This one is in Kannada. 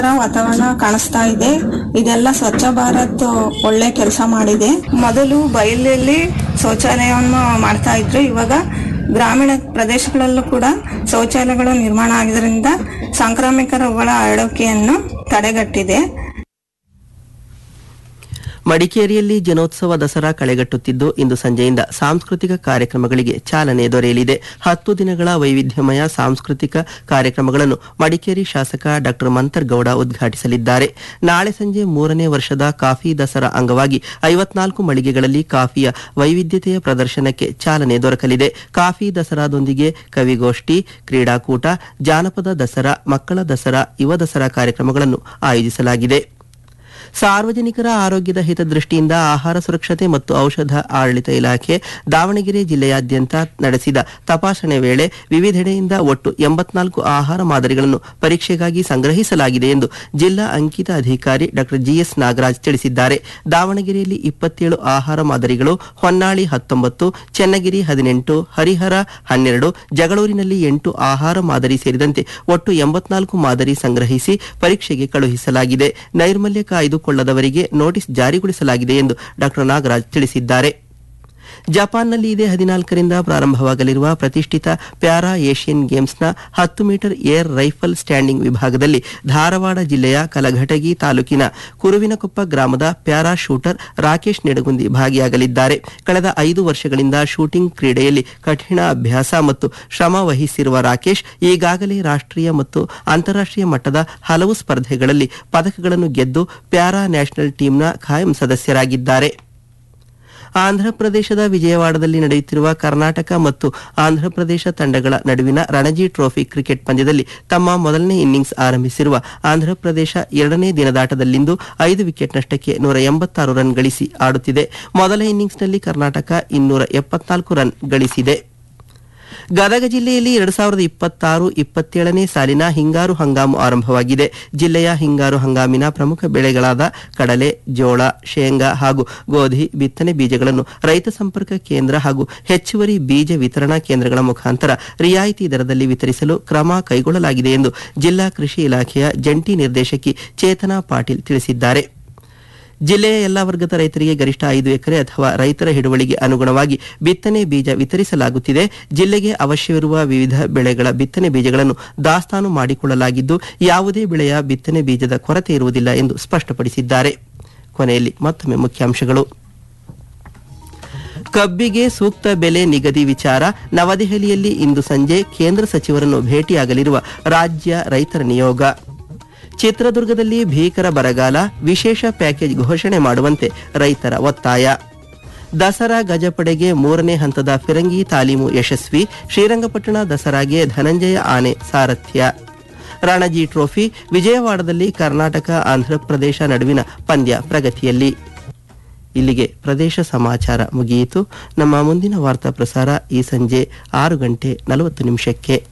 ವಾತಾವರಣ ಕಾಣಿಸ್ತಾ ಇದೆ ಇದೆಲ್ಲ ಸ್ವಚ್ಛ ಭಾರತ್ ಒಳ್ಳೆ ಕೆಲಸ ಮಾಡಿದೆ ಮೊದಲು ಬಯಲಲ್ಲಿ ಶೌಚಾಲಯವನ್ನು ಮಾಡ್ತಾ ಇದ್ರು ಇವಾಗ ಗ್ರಾಮೀಣ ಪ್ರದೇಶಗಳಲ್ಲೂ ಕೂಡ ಶೌಚಾಲಯಗಳು ನಿರ್ಮಾಣ ಆಗಿದ್ದರಿಂದ ಸಾಂಕ್ರಾಮಿಕ ರೋಗಗಳ ಹರಡುವಿಕೆಯನ್ನು ತಡೆಗಟ್ಟಿದೆ ಮಡಿಕೇರಿಯಲ್ಲಿ ಜನೋತ್ಸವ ದಸರಾ ಕಳೆಗಟ್ಟುತ್ತಿದ್ದು ಇಂದು ಸಂಜೆಯಿಂದ ಸಾಂಸ್ಕೃತಿಕ ಕಾರ್ಯಕ್ರಮಗಳಿಗೆ ಚಾಲನೆ ದೊರೆಯಲಿದೆ ಹತ್ತು ದಿನಗಳ ವೈವಿಧ್ಯಮಯ ಸಾಂಸ್ಕೃತಿಕ ಕಾರ್ಯಕ್ರಮಗಳನ್ನು ಮಡಿಕೇರಿ ಶಾಸಕ ಡಾ ಮಂತರ್ಗೌಡ ಉದ್ಘಾಟಿಸಲಿದ್ದಾರೆ ನಾಳೆ ಸಂಜೆ ಮೂರನೇ ವರ್ಷದ ಕಾಫಿ ದಸರಾ ಅಂಗವಾಗಿ ಐವತ್ನಾಲ್ಕು ಮಳಿಗೆಗಳಲ್ಲಿ ಕಾಫಿಯ ವೈವಿಧ್ಯತೆಯ ಪ್ರದರ್ಶನಕ್ಕೆ ಚಾಲನೆ ದೊರಕಲಿದೆ ಕಾಫಿ ದಸರಾದೊಂದಿಗೆ ಕವಿಗೋಷ್ಠಿ ಕ್ರೀಡಾಕೂಟ ಜಾನಪದ ದಸರಾ ಮಕ್ಕಳ ದಸರಾ ಯುವ ದಸರಾ ಕಾರ್ಯಕ್ರಮಗಳನ್ನು ಆಯೋಜಿಸಲಾಗಿದೆ ಸಾರ್ವಜನಿಕರ ಆರೋಗ್ಯದ ಹಿತದೃಷ್ಟಿಯಿಂದ ಆಹಾರ ಸುರಕ್ಷತೆ ಮತ್ತು ಔಷಧ ಆಡಳಿತ ಇಲಾಖೆ ದಾವಣಗೆರೆ ಜಿಲ್ಲೆಯಾದ್ಯಂತ ನಡೆಸಿದ ತಪಾಸಣೆ ವೇಳೆ ವಿವಿಧೆಡೆಯಿಂದ ಒಟ್ಟು ಎಂಬತ್ನಾಲ್ಕು ಆಹಾರ ಮಾದರಿಗಳನ್ನು ಪರೀಕ್ಷೆಗಾಗಿ ಸಂಗ್ರಹಿಸಲಾಗಿದೆ ಎಂದು ಜಿಲ್ಲಾ ಅಂಕಿತ ಅಧಿಕಾರಿ ಡಾ ಜಿಎಸ್ ನಾಗರಾಜ್ ತಿಳಿಸಿದ್ದಾರೆ ದಾವಣಗೆರೆಯಲ್ಲಿ ಇಪ್ಪತ್ತೇಳು ಆಹಾರ ಮಾದರಿಗಳು ಹೊನ್ನಾಳಿ ಹತ್ತೊಂಬತ್ತು ಚೆನ್ನಗಿರಿ ಹದಿನೆಂಟು ಹರಿಹರ ಹನ್ನೆರಡು ಜಗಳೂರಿನಲ್ಲಿ ಎಂಟು ಆಹಾರ ಮಾದರಿ ಸೇರಿದಂತೆ ಒಟ್ಟು ಎಂಬತ್ನಾಲ್ಕು ಮಾದರಿ ಸಂಗ್ರಹಿಸಿ ಪರೀಕ್ಷೆಗೆ ಕಳುಹಿಸಲಾಗಿದೆ ನೈರ್ಮಲ್ಯ ಕಾಯ್ದುಕೊಳ್ಳದವರಿಗೆ ನೋಟಿಸ್ ಜಾರಿಗೊಳಿಸಲಾಗಿದೆ ಎಂದು ಡಾ ನಾಗರಾಜ್ ತಿಳಿಸಿದ್ದಾರೆ ಜಪಾನ್ನಲ್ಲಿ ಇದೇ ಹದಿನಾಲ್ಕರಿಂದ ಪ್ರಾರಂಭವಾಗಲಿರುವ ಪ್ರತಿಷ್ಠಿತ ಪ್ಯಾರಾ ಏಷ್ಯನ್ ಗೇಮ್ಸ್ನ ಹತ್ತು ಮೀಟರ್ ಏರ್ ರೈಫಲ್ ಸ್ಟ್ಯಾಂಡಿಂಗ್ ವಿಭಾಗದಲ್ಲಿ ಧಾರವಾಡ ಜಿಲ್ಲೆಯ ಕಲಘಟಗಿ ತಾಲೂಕಿನ ಕುರುವಿನಕೊಪ್ಪ ಗ್ರಾಮದ ಪ್ಯಾರಾ ಶೂಟರ್ ರಾಕೇಶ್ ನಿಡಗುಂದಿ ಭಾಗಿಯಾಗಲಿದ್ದಾರೆ ಕಳೆದ ಐದು ವರ್ಷಗಳಿಂದ ಶೂಟಿಂಗ್ ಕ್ರೀಡೆಯಲ್ಲಿ ಕಠಿಣ ಅಭ್ಯಾಸ ಮತ್ತು ಶ್ರಮ ವಹಿಸಿರುವ ರಾಕೇಶ್ ಈಗಾಗಲೇ ರಾಷ್ಟ್ರೀಯ ಮತ್ತು ಅಂತಾರಾಷ್ಟ್ರೀಯ ಮಟ್ಟದ ಹಲವು ಸ್ಪರ್ಧೆಗಳಲ್ಲಿ ಪದಕಗಳನ್ನು ಗೆದ್ದು ಪ್ಯಾರಾ ನ್ಯಾಷನಲ್ ಟೀಮ್ನ ಖಾಯಂ ಸದಸ್ಯರಾಗಿದ್ದಾರೆ ಆಂಧ್ರಪ್ರದೇಶದ ವಿಜಯವಾಡದಲ್ಲಿ ನಡೆಯುತ್ತಿರುವ ಕರ್ನಾಟಕ ಮತ್ತು ಆಂಧ್ರಪ್ರದೇಶ ತಂಡಗಳ ನಡುವಿನ ರಣಜಿ ಟ್ರೋಫಿ ಕ್ರಿಕೆಟ್ ಪಂದ್ಯದಲ್ಲಿ ತಮ್ಮ ಮೊದಲನೇ ಇನ್ನಿಂಗ್ಸ್ ಆರಂಭಿಸಿರುವ ಆಂಧ್ರಪ್ರದೇಶ ಎರಡನೇ ದಿನದಾಟದಲ್ಲಿಂದು ಐದು ವಿಕೆಟ್ ನಷ್ಟಕ್ಕೆ ನೂರ ಎಂಬತ್ತಾರು ರನ್ ಗಳಿಸಿ ಆಡುತ್ತಿದೆ ಮೊದಲ ಇನ್ನಿಂಗ್ಸ್ನಲ್ಲಿ ಕರ್ನಾಟಕ ಇನ್ನೂರ ಎಪ್ಪತ್ನಾಲ್ಕು ರನ್ ಗಳಿಸಿದೆ ಗದಗ ಜಿಲ್ಲೆಯಲ್ಲಿ ಎರಡು ಸಾವಿರದ ಇಪ್ಪತ್ತಾರು ಇಪ್ಪತ್ತೇಳನೇ ಸಾಲಿನ ಹಿಂಗಾರು ಹಂಗಾಮು ಆರಂಭವಾಗಿದೆ ಜಿಲ್ಲೆಯ ಹಿಂಗಾರು ಹಂಗಾಮಿನ ಪ್ರಮುಖ ಬೆಳೆಗಳಾದ ಕಡಲೆ ಜೋಳ ಶೇಂಗಾ ಹಾಗೂ ಗೋಧಿ ಬಿತ್ತನೆ ಬೀಜಗಳನ್ನು ರೈತ ಸಂಪರ್ಕ ಕೇಂದ್ರ ಹಾಗೂ ಹೆಚ್ಚುವರಿ ಬೀಜ ವಿತರಣಾ ಕೇಂದ್ರಗಳ ಮುಖಾಂತರ ರಿಯಾಯಿತಿ ದರದಲ್ಲಿ ವಿತರಿಸಲು ಕ್ರಮ ಕೈಗೊಳ್ಳಲಾಗಿದೆ ಎಂದು ಜಿಲ್ಲಾ ಕೃಷಿ ಇಲಾಖೆಯ ಜಂಟಿ ನಿರ್ದೇಶಕಿ ಚೇತನಾ ಪಾಟೀಲ್ ತಿಳಿಸಿದ್ದಾರೆ ಜಿಲ್ಲೆಯ ಎಲ್ಲಾ ವರ್ಗದ ರೈತರಿಗೆ ಗರಿಷ್ಠ ಐದು ಎಕರೆ ಅಥವಾ ರೈತರ ಹಿಡುವಳಿಗೆ ಅನುಗುಣವಾಗಿ ಬಿತ್ತನೆ ಬೀಜ ವಿತರಿಸಲಾಗುತ್ತಿದೆ ಜಿಲ್ಲೆಗೆ ಅವಶ್ಯವಿರುವ ವಿವಿಧ ಬೆಳೆಗಳ ಬಿತ್ತನೆ ಬೀಜಗಳನ್ನು ದಾಸ್ತಾನು ಮಾಡಿಕೊಳ್ಳಲಾಗಿದ್ದು ಯಾವುದೇ ಬೆಳೆಯ ಬಿತ್ತನೆ ಬೀಜದ ಕೊರತೆ ಇರುವುದಿಲ್ಲ ಎಂದು ಸ್ಪಷ್ಟಪಡಿಸಿದ್ದಾರೆ ಕೊನೆಯಲ್ಲಿ ಮತ್ತೊಮ್ಮೆ ಮುಖ್ಯಾಂಶಗಳು ಕಬ್ಬಿಗೆ ಸೂಕ್ತ ಬೆಲೆ ನಿಗದಿ ವಿಚಾರ ನವದೆಹಲಿಯಲ್ಲಿ ಇಂದು ಸಂಜೆ ಕೇಂದ್ರ ಸಚಿವರನ್ನು ಭೇಟಿಯಾಗಲಿರುವ ರಾಜ್ಯ ರೈತರ ನಿಯೋಗ ಚಿತ್ರದುರ್ಗದಲ್ಲಿ ಭೀಕರ ಬರಗಾಲ ವಿಶೇಷ ಪ್ಯಾಕೇಜ್ ಘೋಷಣೆ ಮಾಡುವಂತೆ ರೈತರ ಒತ್ತಾಯ ದಸರಾ ಗಜಪಡೆಗೆ ಮೂರನೇ ಹಂತದ ಫಿರಂಗಿ ತಾಲೀಮು ಯಶಸ್ವಿ ಶ್ರೀರಂಗಪಟ್ಟಣ ದಸರಾಗೆ ಧನಂಜಯ ಆನೆ ಸಾರಥ್ಯ ರಣಜಿ ಟ್ರೋಫಿ ವಿಜಯವಾಡದಲ್ಲಿ ಕರ್ನಾಟಕ ಆಂಧ್ರಪ್ರದೇಶ ನಡುವಿನ ಪಂದ್ಯ ಪ್ರಗತಿಯಲ್ಲಿ ಇಲ್ಲಿಗೆ ಪ್ರದೇಶ ಸಮಾಚಾರ ಮುಗಿಯಿತು ನಮ್ಮ ಮುಂದಿನ ವಾರ್ತಾ ಪ್ರಸಾರ ಈ ಸಂಜೆ ಆರು ಗಂಟೆ ನಲವತ್ತು ನಿಮಿಷಕ್ಕೆ